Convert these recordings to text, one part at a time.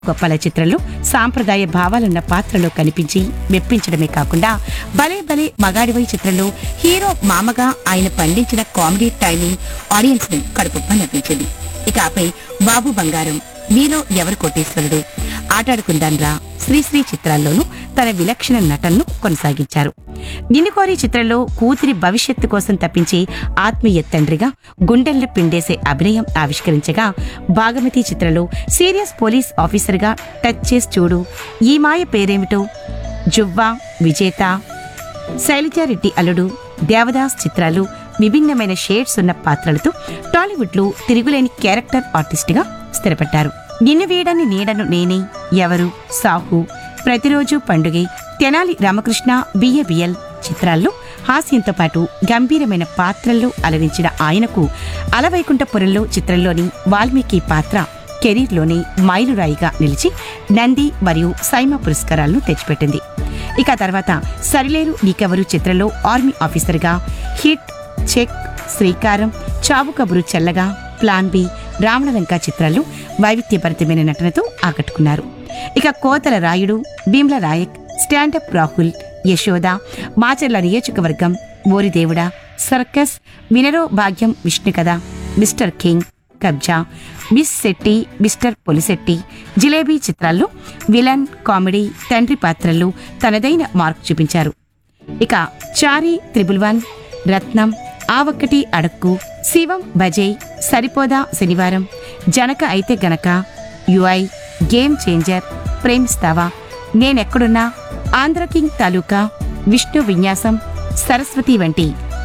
గొప్పల చిత్రంలో సాంప్రదాయ భావాలున్న పాత్రలో కనిపించి మెప్పించడమే కాకుండా భలే భలే మగాడివై చిత్రంలో హీరో మామగా ఆయన పండించిన కామెడీ టైమింగ్ ఆడియన్స్ ని కడుపుప్ప నవ్వించింది ఇక ఆపై బాబు బంగారం మీలో ఎవరు కోటేశ్వరుడు ఆటాడుకుందాం రా శ్రీశ్రీ చిత్రాల్లోనూ తన విలక్షణ నటనను కొనసాగించారు నిన్ను కోరి చిత్రంలో కూతురి భవిష్యత్తు కోసం తప్పించి ఆత్మీయ తండ్రిగా గుండెల్ని పిండేసే అభినయం ఆవిష్కరించగా భాగమతి చిత్రంలో సీరియస్ పోలీస్ ఆఫీసర్గా టచ్ చేసి చూడు ఈ మాయ పేరేమిటో జువ్వా విజేత శైలజారెడ్డి అల్లుడు దేవదాస్ చిత్రాలు విభిన్నమైన షేడ్స్ ఉన్న పాత్రలతో టాలీవుడ్ లో తిరుగులేని క్యారెక్టర్ ఆర్టిస్ట్ గా స్థిరపడ్డారు నిన్ను వీడని నీడను నేనే ఎవరు సాహు ప్రతిరోజు పండుగే తెనాలి రామకృష్ణ బిఏబిఎల్ చిత్రాల్లో హాస్యంతో పాటు గంభీరమైన పాత్రల్లో అలరించిన ఆయనకు అలవైకుంఠపురంలో చిత్రంలోని వాల్మీకి పాత్ర కెరీర్లోనే మైలురాయిగా నిలిచి నంది మరియు సైమా పురస్కారాలను తెచ్చిపెట్టింది ఇక ఆ తర్వాత సరిలేరు నీకెవరు చిత్రంలో ఆర్మీ ఆఫీసర్గా హిట్ చెక్ శ్రీకారం చావు కబురు చల్లగా ప్లాన్ బి రావణలంక చిత్రాల్లో వైవిధ్యభరితమైన నటనతో ఆకట్టుకున్నారు ఇక Kothala Rayudu Bheemla Nayak stand up Rahul Yashoda Macherla Niyojakavargam Oridevuda circus Vinaro Bhagyam Vishnu Katha Mister King Kabzaa Miss Shetty Mister Polishetty Jilebi చిత్రాల్లో విలన్ కామెడీ తండ్రి పాత్రల్లో తనదైన మార్క్ చూపించారు ఇక చారి త్రిబుల్ వన్ రత్నం ఆ ఒక్కటి అడక్కు శివం బజయ్ సరిపోదా శనివారం Janaka Aithe Ganaka UI game changer Premisthava Nenekkadunna Andhra King Taluka Vishnu Vinyasam Saraswathi వంటి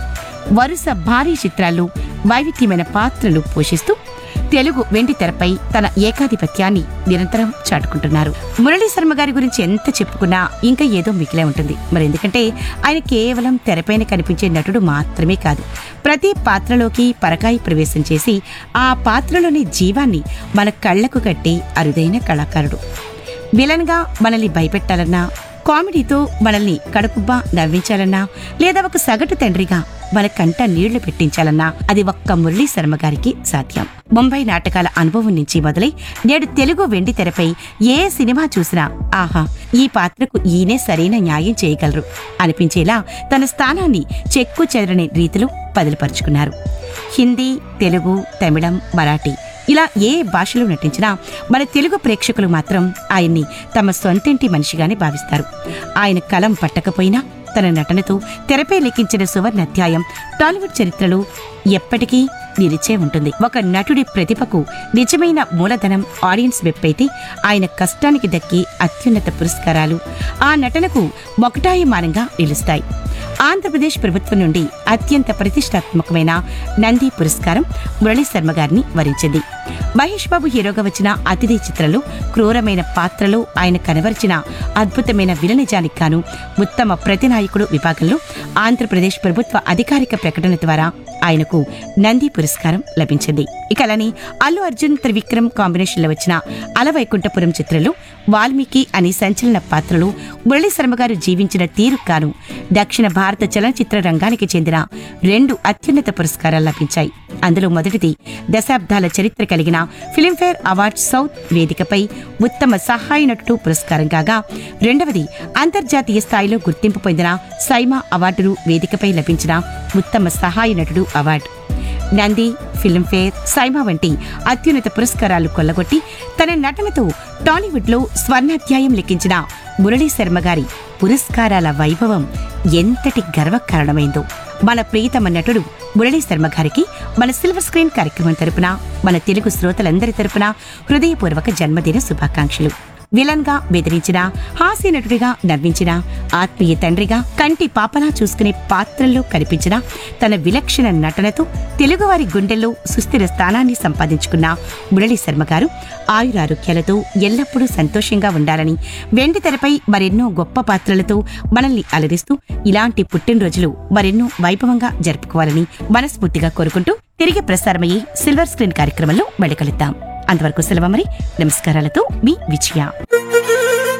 వరుస భారీ చిత్రాల్లో వైవిధ్యమైన పాత్రలు పోషిస్తూ తెలుగు వెండి తెరపై తన ఏకాధిపత్యాన్ని నిరంతరం చాటుకుంటున్నారు మురళీ శర్మ గారి గురించి ఎంత చెప్పుకున్నా ఇంకా ఏదో మిగిలే ఉంటుంది మరి ఎందుకంటే ఆయన కేవలం తెరపైన కనిపించే నటుడు మాత్రమే కాదు ప్రతి పాత్రలోకి పరకాయి ప్రవేశం చేసి ఆ పాత్రలోని జీవాన్ని మన కళ్లకు కట్టి అరుదైన కళాకారుడు విలన్గా మనల్ని భయపెట్టాలన్నా కామెడీతో మనల్ని కడుపుబ్బా నవ్వించాలన్నా లేదా ఒక సగటు తండ్రిగా మన కంట నీళ్లు పెట్టించాలన్నా అది ఒక్క మురళీ శర్మ గారికి సాధ్యం ముంబై నాటకాల అనుభవం నుంచి మొదలై నేడు తెలుగు వెండి తెరపై ఏ సినిమా చూసినా ఆహా ఈ పాత్రకు ఈయనే సరైన న్యాయం చేయగలరు అనిపించేలా తన స్థానాన్ని చెక్కు చెదరని రీతిలో బదిలిపరుచుకున్నారు హిందీ తెలుగు తమిళం మరాఠీ ఇలా ఏ భాషలో నటించినా మన తెలుగు ప్రేక్షకులు మాత్రం ఆయన్ని తమ సొంతింటి మనిషిగానే భావిస్తారు ఆయన కలం పట్టకపోయినా తన నటనతో తెరపై లెక్కించిన సువర్ణ అధ్యాయం టాలీవుడ్ చరిత్రలో ఎప్పటికీ నిలిచే ఉంటుంది ఒక నటుడి ప్రతిభకు నిజమైన మూలధనం ఆడియన్స్ వెప్పైతే ఆయన కష్టానికి దక్కి అత్యున్నత పురస్కారాలు ఆ నటనకు మొకటాయమానంగా నిలుస్తాయి ఆంధ్రప్రదేశ్ ప్రభుత్వం నుండి అత్యంత ప్రతిష్టాత్మకమైన నంది పురస్కారం మురళీ శర్మ గారిని వరించింది మహేష్ బాబు హీరోగా వచ్చిన అతిథి చిత్రంలో క్రూరమైన పాత్రలో ఆయన కనబరిచిన అద్భుతమైన విలనిజానికి గాను ఉత్తమ ప్రతినాయకుడు విభాగంలో ఆంధ్రప్రదేశ్ ప్రభుత్వ అధికారిక ప్రకటన ద్వారా ఆయనకు నంది పురస్కారం లభించింది ఇక అలానే అల్లు అర్జున్ త్రివిక్రమ్ కాంబినేషన్ లో వచ్చిన అలవైకుంఠపురం చిత్రంలో వాల్మీకి అనే సంచలన పాత్రలో మురళీ శర్మ గారు జీవించిన తీరు కాను దక్షిణ భారత చలనచిత్ర రంగానికి చెందిన రెండు అత్యున్నత పురస్కారాలు లభించాయి అందులో మొదటిది దశాబ్దాల చరిత్ర కలిగిన ఫిలింఫేర్ అవార్డ్ సౌత్ వేదికపై ఉత్తమ సహాయ నటుడు పురస్కారం కాగా రెండవది అంతర్జాతీయ స్థాయిలో గుర్తింపు పొందిన సైమా అవార్డులు వేదికపై లభించిన ఉత్తమ సహాయ నటుడు అవార్డు నంది ఫిల్మ్ఫేర్ సైమా వంటి అత్యున్నత పురస్కారాలు కొల్లగొట్టి తన నటనతో టాలీవుడ్ లో స్వర్ణాధ్యాయం లిఖించిన మురళీ శర్మ గారి పురస్కారాల వైభవం ఎంతటి గర్వకారణమైందో మన ప్రియతమ నటుడు మురళీ శర్మ గారికి మన సిల్వర్ స్క్రీన్ కార్యక్రమం తరపున మన తెలుగు శ్రోతలందరి తరపున హృదయపూర్వక జన్మదిన శుభాకాంక్షలు విలన్ గా బెదిరించిన హాస్య నటుడిగా నవ్వించిన ఆత్మీయ తండ్రిగా కంటి పాపలా చూసుకునే పాత్రల్లో కనిపించిన తన విలక్షణ నటనతో తెలుగువారి గుండెల్లో సుస్థిర స్థానాన్ని సంపాదించుకున్న మురళీ శర్మ గారు ఆయురారోగ్యాలతో ఎల్లప్పుడూ సంతోషంగా ఉండాలని వెండి తెరపై మరెన్నో గొప్ప పాత్రలతో మనల్ని అలరిస్తూ ఇలాంటి పుట్టినరోజులు మరెన్నో వైభవంగా జరుపుకోవాలని మనస్ఫూర్తిగా కోరుకుంటూ తిరిగి ప్రసారమయ్యే సిల్వర్ స్క్రీన్ కార్యక్రమంలో మళ్ళీ కలుద్దాం అంతవరకు సెలవు మరి నమస్కారాలతో మీ విజయ